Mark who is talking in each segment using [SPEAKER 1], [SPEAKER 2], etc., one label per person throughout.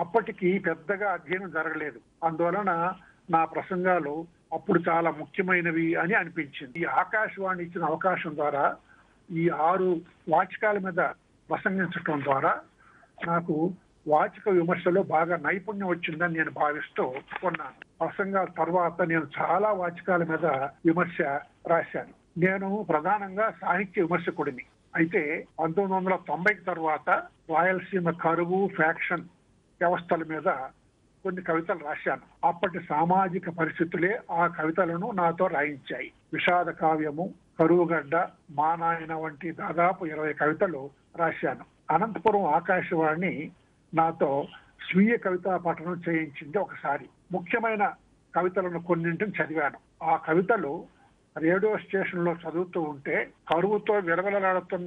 [SPEAKER 1] అప్పటికి పెద్దగా అధ్యయనం జరగలేదు అందువలన నా ప్రసంగాలు అప్పుడు చాలా ముఖ్యమైనవి అని అనిపించింది ఈ ఆకాశవాణి ఇచ్చిన అవకాశం ద్వారా ఈ ఆరు వాచకాల మీద ప్రసంగించడం ద్వారా నాకు వాచక విమర్శలో బాగా నైపుణ్యం వచ్చిందని నేను భావిస్తూ ఉన్నాను ప్రసంగాల తర్వాత నేను చాలా వాచకాల మీద విమర్శ రాశాను నేను ప్రధానంగా సాహిత్య విమర్శకుడిని అయితే పంతొమ్మిది వందల తొంభైకి తర్వాత రాయలసీమ కరువు ఫ్యాక్షన్ వ్యవస్థల మీద కొన్ని కవితలు రాశాను అప్పటి సామాజిక పరిస్థితులే ఆ కవితలను నాతో రాయించాయి విషాద కావ్యము కరువుగడ్డ మానాయన వంటి దాదాపు ఇరవై కవితలు రాశాను అనంతపురం ఆకాశవాణి నాతో స్వీయ కవితా పఠనం చేయించింది ఒకసారి ముఖ్యమైన కవితలను కొన్నింటిని చదివాను ఆ కవితలు రేడియో స్టేషన్ లో చదువుతూ ఉంటే కరువుతో విలవిలలాడుతున్న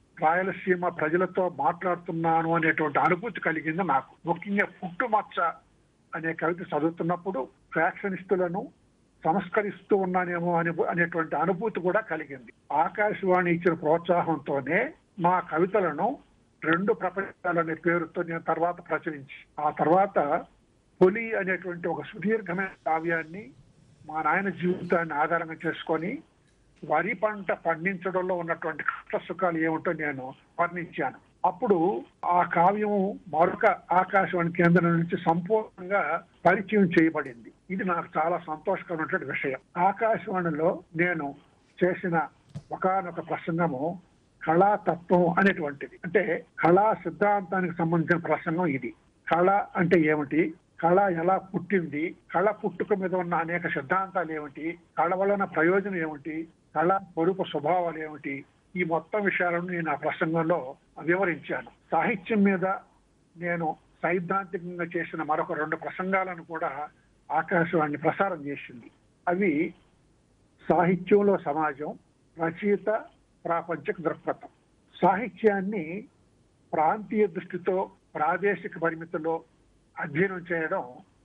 [SPEAKER 1] రాయలసీమ ప్రజలతో మాట్లాడుతున్నాను అనేటువంటి అనుభూతి కలిగింది నాకు ముఖ్యంగా పుట్టుమచ్చ అనే కవిత చదువుతున్నప్పుడు ఫ్యాక్షనిస్టులను సంస్కరిస్తూ ఉన్నానేమో అనే అనేటువంటి అనుభూతి కూడా కలిగింది ఆకాశవాణి ఇచ్చిన ప్రోత్సాహంతోనే మా కవితలను రెండు ప్రపంచాలు అనే పేరుతో నేను తర్వాత ప్రచురించి ఆ తర్వాత పొలి అనేటువంటి ఒక సుదీర్ఘమైన కావ్యాన్ని మా నాయన జీవితాన్ని ఆధారంగా చేసుకొని వరి పంట పండించడంలో ఉన్నటువంటి కష్ట సుఖాలు ఏమిటో నేను వర్ణించాను అప్పుడు ఆ కావ్యం మరొక ఆకాశవాణి కేంద్రం నుంచి సంపూర్ణంగా పరిచయం చేయబడింది ఇది నాకు చాలా సంతోషకరమైనటువంటి విషయం ఆకాశవాణిలో నేను చేసిన ఒకనొక ప్రసంగము కళాతత్వం అనేటువంటిది అంటే కళా సిద్ధాంతానికి సంబంధించిన ప్రసంగం ఇది కళ అంటే ఏమిటి కళ ఎలా పుట్టింది కళ పుట్టుక మీద ఉన్న అనేక సిద్ధాంతాలు ఏమిటి కళ వలన ప్రయోజనం ఏమిటి కళ స్వరూప స్వభావాలు ఏమిటి ఈ మొత్తం విషయాలను నేను ఆ ప్రసంగంలో వివరించాను సాహిత్యం మీద నేను సైద్ధాంతికంగా చేసిన మరొక రెండు ప్రసంగాలను కూడా ఆకాశవాణి ప్రసారం చేసింది అవి సాహిత్యంలో సమాజం రచయిత ప్రాపంచిక దృక్పథం సాహిత్యాన్ని ప్రాంతీయ దృష్టితో ప్రాదేశిక పరిమితిలో అధ్యయనం చేయడం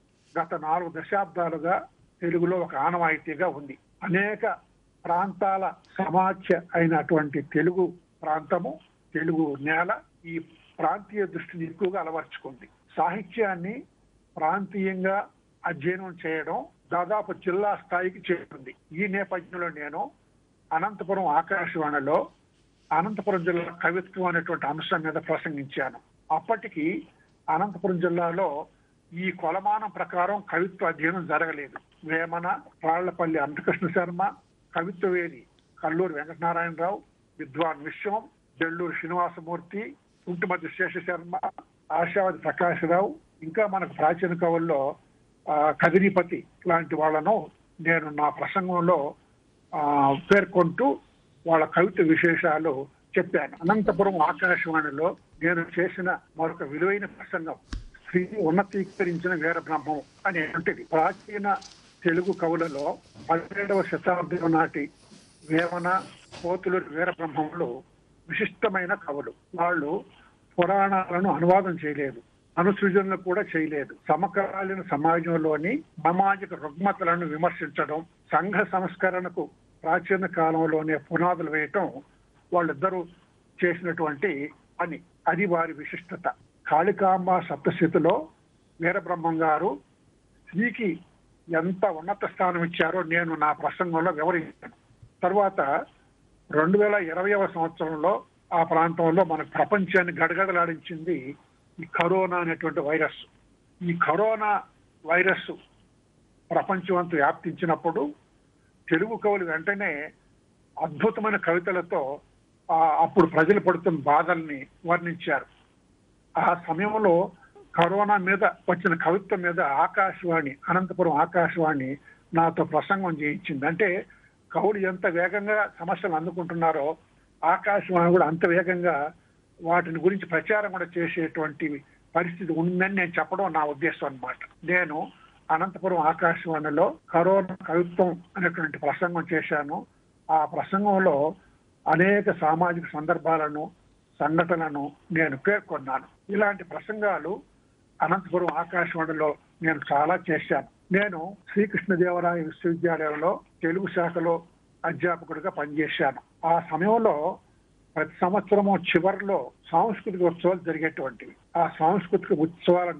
[SPEAKER 1] గత నాలుగు దశాబ్దాలుగా తెలుగులో ఒక ఆనవాయితీగా ఉంది అనేక ప్రాంతాల సమాఖ్య అయినటువంటి తెలుగు ప్రాంతము తెలుగు నేల ఈ ప్రాంతీయ దృష్టిని ఎక్కువగా అలవర్చుకుంది సాహిత్యాన్ని ప్రాంతీయంగా అధ్యయనం చేయడం దాదాపు జిల్లా స్థాయికి చేరుకుంది ఈ నేపథ్యంలో నేను అనంతపురం ఆకాశవాణిలో అనంతపురం జిల్లా కవిత్వం అనేటువంటి అంశం మీద ప్రసంగించాను అప్పటికి అనంతపురం జిల్లాలో ఈ కొలమానం ప్రకారం కవిత్వ అధ్యయనం జరగలేదు వేమన రాళ్లపల్లి అనంతకృష్ణ శర్మ కవిత్వవేది కల్లూరు వెంకటనారాయణరావు విద్వాన్ విశ్వం బెల్లూరు శ్రీనివాసమూర్తి కుంటుమతి శేషశర్మ ఆశావతి ప్రకాశరావు ఇంకా మనకు ప్రాచీన కవుల్లో ఆ, కదిరిపతి లాంటి వాళ్ళను నేను నా ప్రసంగంలో ఆ, పేర్కొంటూ వాళ్ళ కవిత విశేషాలు చెప్పాను అనంతపురం ఆకాశవాణిలో నేను చేసిన మరొక విలువైన ప్రసంగం స్త్రీ ఉన్నతీకరించిన వీర బ్రహ్మం అనేటువంటిది ప్రాచీన తెలుగు కవులలో పదిహేడవ శతాబ్దం నాటి వేమన పోతులూరి వీర బ్రహ్మములు విశిష్టమైన కవులు వాళ్ళు పురాణాలను అనువాదం చేయలేదు అనుసృజనలు కూడా చేయలేదు సమకాలీన సమాజంలోని సామాజిక రుగ్మతలను విమర్శించడం సంఘ సంస్కరణకు ప్రాచీన కాలంలోనే పునాదులు వేయటం వాళ్ళిద్దరూ చేసినటువంటి పని అది వారి విశిష్టత కాళికాంబ సప్తశతిలో వీరబ్రహ్మం గారు స్త్రీకి ఎంత ఉన్నత స్థానం ఇచ్చారో నేను నా ప్రసంగంలో వివరించాను తర్వాత రెండు వేల ఇరవైవ సంవత్సరంలో ఆ ప్రాంతంలో మన ప్రపంచాన్ని గడగడలాడించింది ఈ కరోనా అనేటువంటి వైరస్ ఈ కరోనా వైరస్ ప్రపంచం అంతా వ్యాప్తించినప్పుడు తెలుగు కవులు వెంటనే అద్భుతమైన కవితలతో ఆ అప్పుడు ప్రజలు పడుతున్న బాధల్ని వర్ణించారు ఆ సమయంలో కరోనా మీద వచ్చిన కవిత్వం మీద ఆకాశవాణి అనంతపురం ఆకాశవాణి నాతో ప్రసంగం చేయించింది అంటే కవులు ఎంత వేగంగా సమస్యలు అందుకుంటున్నారో ఆకాశవాణి కూడా అంత వేగంగా వాటిని గురించి ప్రచారం కూడా చేసేటువంటి పరిస్థితి ఉందని నేను చెప్పడం నా ఉద్దేశం అన్నమాట నేను అనంతపురం ఆకాశవాణిలో కరోనా కవిత్వం అనేటువంటి ప్రసంగం చేశాను ఆ ప్రసంగంలో అనేక సామాజిక సందర్భాలను సంఘటనలను నేను పేర్కొన్నాను ఇలాంటి ప్రసంగాలు అనంతపురం ఆకాశవాణిలో నేను చాలా చేశాను నేను శ్రీకృష్ణదేవరాయ విశ్వవిద్యాలయంలో తెలుగు శాఖలో అధ్యాపకుడిగా పనిచేశాను ఆ సమయంలో ప్రతి సంవత్సరము చివరిలో సాంస్కృతిక ఉత్సవాలు జరిగేటువంటివి ఆ సాంస్కృతిక ఉత్సవాల